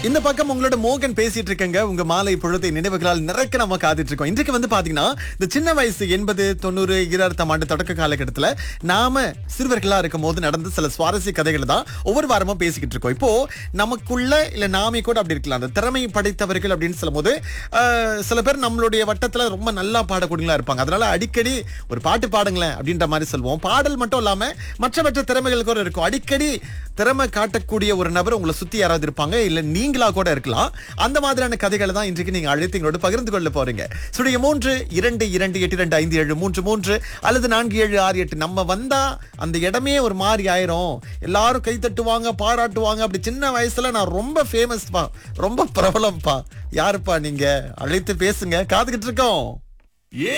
இந்த பக்கம் உங்களோட மோகன் பேசிட்டு இருக்கங்க உங்க மாலை பொழுதை நினைவுகளால் நிறைக்க நம்ம காத்துட்டு இருக்கோம் இன்றைக்கு வந்து பாத்தீங்கன்னா இந்த சின்ன வயசு எண்பது தொண்ணூறு ஈராயிரத்தாம் ஆண்டு தொடக்க காலகட்டத்துல நாம சிறுவர்களா இருக்கும் போது நடந்த சில சுவாரஸ்ய கதைகளை தான் ஒவ்வொரு வாரமும் பேசிக்கிட்டு இருக்கோம் இப்போ நமக்குள்ள இல்ல நாமே கூட அப்படி இருக்கலாம் அந்த திறமை படைத்தவர்கள் அப்படின்னு சொல்லும் போது ஆஹ், சில பேர் நம்மளுடைய வட்டத்துல ரொம்ப நல்லா பாடக்கூடியங்களா இருப்பாங்க அதனால அடிக்கடி ஒரு பாட்டு பாடுங்களேன் அப்படின்ற மாதிரி சொல்லுவோம் பாடல் மட்டும் இல்லாம மற்ற மற்ற திறமைகள் கூட இருக்கும் அடிக்கடி திறமை காட்டக்கூடிய ஒரு நபர் உங்களை சுத்தி யாராவது இருப்பாங்க இல்ல நீங்களா கூட இருக்கலாம் அந்த மாதிரியான கதைகளை தான் இன்றைக்கு நீங்க அழைத்து எங்களோட பகிர்ந்து கொள்ள போறீங்க சுடைய மூன்று இரண்டு இரண்டு எட்டு ரெண்டு ஐந்து ஏழு மூன்று மூன்று அல்லது நான்கு ஏழு ஆறு எட்டு நம்ம வந்தா அந்த இடமே ஒரு மாதிரி ஆயிரும் எல்லாரும் கை தட்டுவாங்க பாராட்டுவாங்க அப்படி சின்ன வயசுல நான் ரொம்ப ஃபேமஸ் பா ரொம்ப பிரபலம்ப்பா யாருப்பா நீங்க அழைத்து பேசுங்க காத்துக்கிட்டு இருக்கோம்